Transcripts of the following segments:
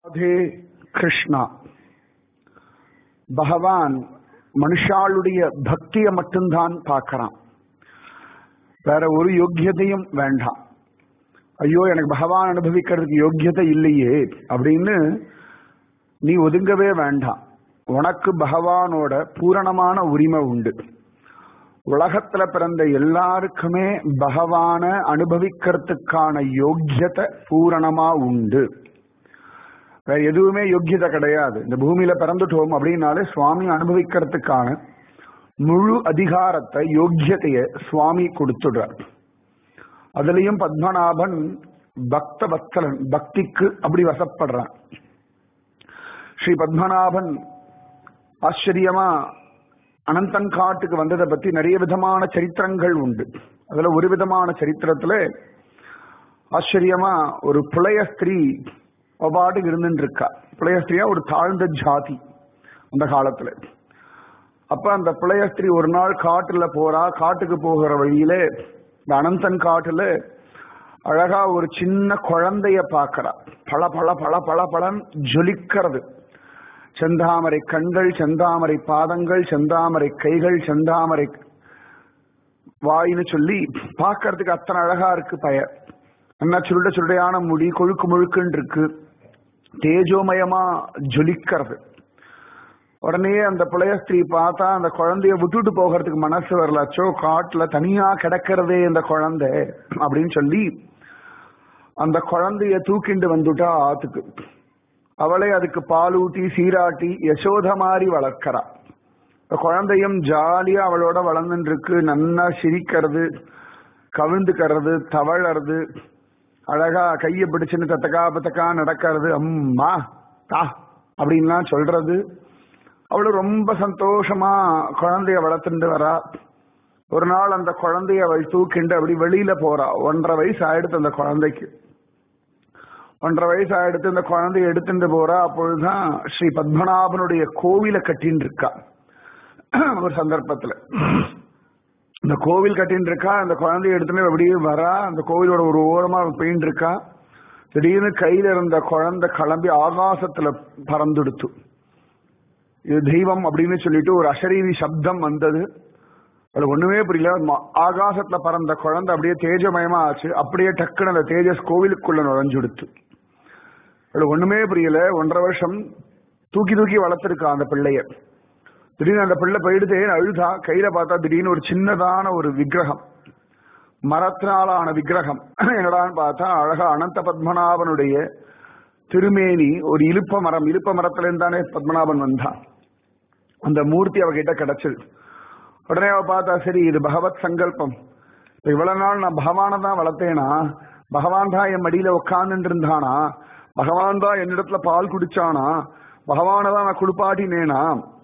ராதே கிருஷ்ணா பகவான் மனுஷாளுடைய பக்தியை மட்டும்தான் பார்க்கறான் வேற ஒரு யோக்கியதையும் வேண்டாம் ஐயோ எனக்கு பகவான் அனுபவிக்கிறதுக்கு யோக்கியதை இல்லையே அப்படின்னு நீ ஒதுங்கவே வேண்டாம் உனக்கு பகவானோட பூரணமான உரிமை உண்டு உலகத்துல பிறந்த எல்லாருக்குமே பகவான அனுபவிக்கிறதுக்கான யோக்கியத்தை பூரணமா உண்டு வேற எதுவுமே யோக்கியதை கிடையாது இந்த பூமியில பிறந்துட்டோம் அப்படின்னாலே சுவாமி அனுபவிக்கிறதுக்கான முழு அதிகாரத்தை யோக்கியத்தைய சுவாமி கொடுத்துடுறார் அதுலயும் பத்மநாபன் பக்த வத்சலன் பக்திக்கு அப்படி வசப்படுறான் ஸ்ரீ பத்மநாபன் ஆச்சரியமா அனந்தன் காட்டுக்கு வந்ததை பத்தி நிறைய விதமான சரித்திரங்கள் உண்டு அதுல ஒரு விதமான சரித்திரத்துல ஆச்சரியமா ஒரு புலைய ஸ்திரீ பாட்டுக்கு இருந்துட்டு இருக்கா புலைய ஸ்திரியா ஒரு தாழ்ந்த ஜாதி அந்த காலத்துல அப்ப அந்த புலைய ஸ்திரீ ஒரு நாள் காட்டுல போறா காட்டுக்கு போகிற வழியில இந்த அனந்தன் காட்டுல அழகா ஒரு சின்ன குழந்தைய பாக்குறா பல பல பல பல பலன் ஜொலிக்கிறது செந்தாமரை கண்கள் செந்தாமரை பாதங்கள் செந்தாமரை கைகள் செந்தாமரை வாயின்னு சொல்லி பார்க்கறதுக்கு அத்தனை அழகா இருக்கு பய என்ன சுருட சுருடையான முடி கொழுக்கு முழுக்குன்னு இருக்கு தேஜோமயமா ஜொலிக்கிறது உடனே அந்த புலைய ஸ்திரீ பார்த்தா அந்த குழந்தைய விட்டுட்டு போகிறதுக்கு மனசு வரலாச்சோ காட்டுல தனியா கிடக்கிறதே இந்த குழந்தை அப்படின்னு சொல்லி அந்த குழந்தைய தூக்கிண்டு வந்துட்டா ஆத்துக்கு அவளை அதுக்கு பாலூட்டி சீராட்டி யசோத மாதிரி வளர்க்கிறா குழந்தையும் ஜாலியா அவளோட வளர்ந்துட்டு இருக்கு நன்னா சிரிக்கிறது கவிழ்ந்துக்கிறது தவழறது அழகா கையை பிடிச்சுன்னு தத்தக்கா பத்தக்கா நடக்கிறது அம்மா தா அப்படின்லாம் சொல்றது அவளு ரொம்ப சந்தோஷமா குழந்தைய வளர்த்துட்டு வரா ஒரு நாள் அந்த குழந்தைய அவள் தூக்கிண்டு அப்படி வெளியில போறா ஒன்றரை வயசு ஆயிடுத்து அந்த குழந்தைக்கு ஒன்றரை வயசு ஆயிடுத்து இந்த குழந்தைய எடுத்துட்டு போறா அப்பொழுதுதான் ஸ்ரீ பத்மநாபனுடைய கோவில கட்டின்னு இருக்கா ஒரு சந்தர்ப்பத்துல இந்த கோவில் கட்டின்னு இருக்கா அந்த குழந்தைய எடுத்துட்டு அப்படியே வரா அந்த கோவிலோட ஒரு ஓரமா பெயிண்ட் இருக்கா திடீர்னு கையில இருந்த குழந்தை கிளம்பி ஆகாசத்துல பறந்துடுத்து இது தெய்வம் அப்படின்னு சொல்லிட்டு ஒரு அசரீரி சப்தம் வந்தது அது ஒண்ணுமே புரியல ஆகாசத்துல பறந்த குழந்தை அப்படியே தேஜமயமா ஆச்சு அப்படியே டக்குன்னு அந்த தேஜஸ் கோவிலுக்குள்ள நுழைஞ்சுடுத்து அது ஒண்ணுமே புரியல ஒன்றரை வருஷம் தூக்கி தூக்கி வளர்த்துருக்கா அந்த பிள்ளைய திடீர்னு அந்த பிள்ளை போயிடுதே அழுதா கையில பார்த்தா திடீர்னு ஒரு சின்னதான ஒரு விக்கிரகம் மரத்தினாலான விக்கிரகம் என்னடான்னு பார்த்தா அழகா அனந்த பத்மநாபனுடைய திருமேனி ஒரு இலுப்ப மரம் இலுப்ப மரத்துல இருந்தானே பத்மநாபன் வந்தான் அந்த மூர்த்தி அவகிட்ட கிடைச்சது உடனே அவ பார்த்தா சரி இது பகவத் சங்கல்பம் இவ்வளவு நாள் நான் பகவானை தான் வளர்த்தேனா பகவான் தான் என் மடியில உட்கார்ந்துட்டு இருந்தானா பகவான் தான் என்னிடத்துல பால் குடிச்சானா பகவானை தான் நான் குடுப்பாட்டினேனா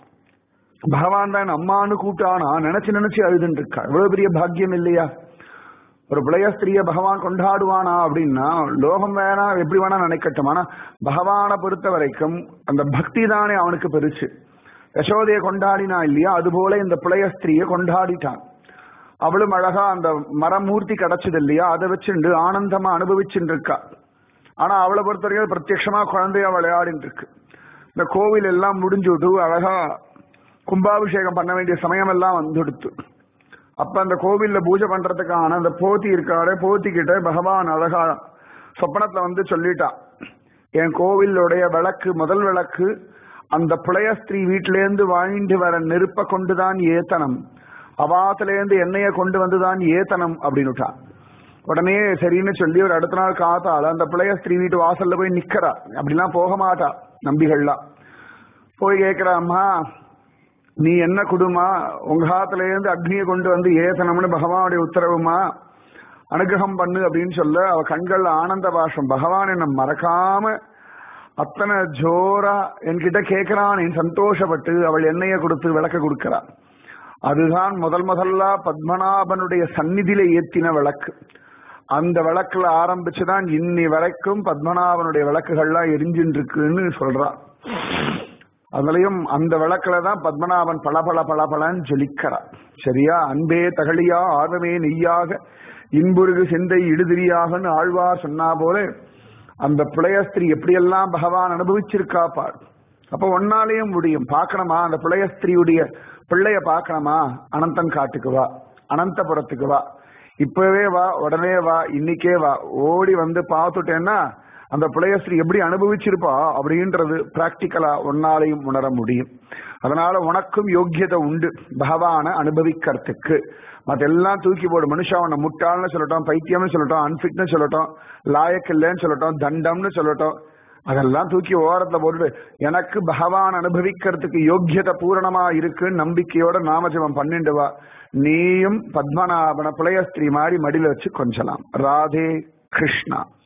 பகவான் தான் அம்மான்னு கூப்பிட்டானா நினைச்சு நினைச்சு அழுதுன்னு இருக்கா இவ்வளவு பெரிய பாக்கியம் இல்லையா ஒரு பிள்ளைய ஸ்திரிய பகவான் கொண்டாடுவானா அப்படின்னா லோகம் வேணா எப்படி வேணா நினைக்கட்டும் ஆனா பகவானை பொறுத்த வரைக்கும் அந்த பக்தி தானே அவனுக்கு பெருசு யசோதைய கொண்டாடினா இல்லையா அதுபோல இந்த பிள்ளைய ஸ்திரிய கொண்டாடிட்டான் அவளும் அழகா அந்த மரமூர்த்தி கிடைச்சது இல்லையா அதை வச்சுண்டு ஆனந்தமா அனுபவிச்சுட்டு இருக்கா ஆனா அவளை பொறுத்த வரைக்கும் பிரத்யட்சமா குழந்தையா விளையாடிட்டு இருக்கு இந்த கோவில் எல்லாம் முடிஞ்சுட்டு அழகா கும்பாபிஷேகம் பண்ண வேண்டிய சமயம் எல்லாம் வந்துடுத்து அப்ப அந்த கோவில்ல பூஜை பண்றதுக்கான அந்த போத்தி இருக்காரு போத்தி கிட்ட பகவான் அழகா சொப்பனத்துல வந்து சொல்லிட்டான் என் கோவிலுடைய விளக்கு முதல் விளக்கு அந்த புளைய ஸ்திரீ வீட்டிலேருந்து வாங்கிட்டு வர நெருப்ப கொண்டுதான் ஏத்தனம் அவாத்திலேருந்து எண்ணெய கொண்டு வந்துதான் ஏத்தனம் அப்படின்னுட்டான் உடனே சரின்னு சொல்லி ஒரு அடுத்த நாள் காத்தால அந்த புளைய ஸ்திரீ வீட்டு வாசல்ல போய் நிக்கிறா அப்படிலாம் போக மாட்டா நம்பிகள்லாம் போய் கேட்கிறா அம்மா நீ என்ன குடுமா உங்க காத்துல இருந்து அக்னியை கொண்டு வந்து ஏத்தனம்னு பகவானுடைய உத்தரவுமா அனுகிரகம் பண்ணு அப்படின்னு சொல்ல அவ கண்கள்ல ஆனந்த பாஷம் பகவான் என்ன மறக்காம அத்தனை ஜோரா என்கிட்ட கேட்கிறான் என் சந்தோஷப்பட்டு அவள் எண்ணெயை கொடுத்து விளக்க கொடுக்கிறாள் அதுதான் முதல் முதல்ல பத்மநாபனுடைய சந்நிதியில ஏத்தின விளக்கு அந்த விளக்குல ஆரம்பிச்சுதான் இன்னி வரைக்கும் பத்மநாபனுடைய விளக்குகள்லாம் எரிஞ்சுட்டு இருக்குன்னு சொல்றான் அதுலயும் அந்த விளக்குல தான் பத்மநாபன் பல பல பல பலன்னு ஜொலிக்கிறார் சரியா அன்பே தகழியா ஆர்வமே நெய்யாக இன்புருகு சிந்தை இடுதிரியாகன்னு ஆழ்வார் சொன்னா போல அந்த புளையஸ்திரி எப்படியெல்லாம் பகவான் அனுபவிச்சிருக்கா பார் அப்ப ஒன்னாலேயும் முடியும் பார்க்கணுமா அந்த புளையஸ்திரியுடைய பிள்ளைய பார்க்கணுமா அனந்தன் காட்டுக்கு வா அனந்தபுரத்துக்கு வா இப்பவே வா உடனே வா இன்னைக்கே வா ஓடி வந்து பார்த்துட்டேன்னா அந்த புளையஸ்ரீ எப்படி அனுபவிச்சிருப்பா அப்படின்றது பிராக்டிக்கலா ஒன்னாலையும் உணர முடியும் அதனால உனக்கும் யோக்கியதை உண்டு பகவான அனுபவிக்கிறதுக்கு மத்தெல்லாம் தூக்கி போடு மனுஷா உன்னை முட்டாள்னு சொல்லட்டும் பைத்தியம்னு சொல்லட்டும் அன்பிட்னு சொல்லட்டும் லாயக் இல்லைன்னு சொல்லட்டும் தண்டம்னு சொல்லட்டும் அதெல்லாம் தூக்கி ஓரத்துல போட்டுட்டு எனக்கு பகவான் அனுபவிக்கிறதுக்கு யோக்கியதை பூரணமா இருக்குன்னு நம்பிக்கையோட நாமஜபம் பண்ணிட்டு வா நீயும் பத்மநாபன புலையஸ்திரீ மாதிரி மடியில வச்சு கொஞ்சலாம் ராதே கிருஷ்ணா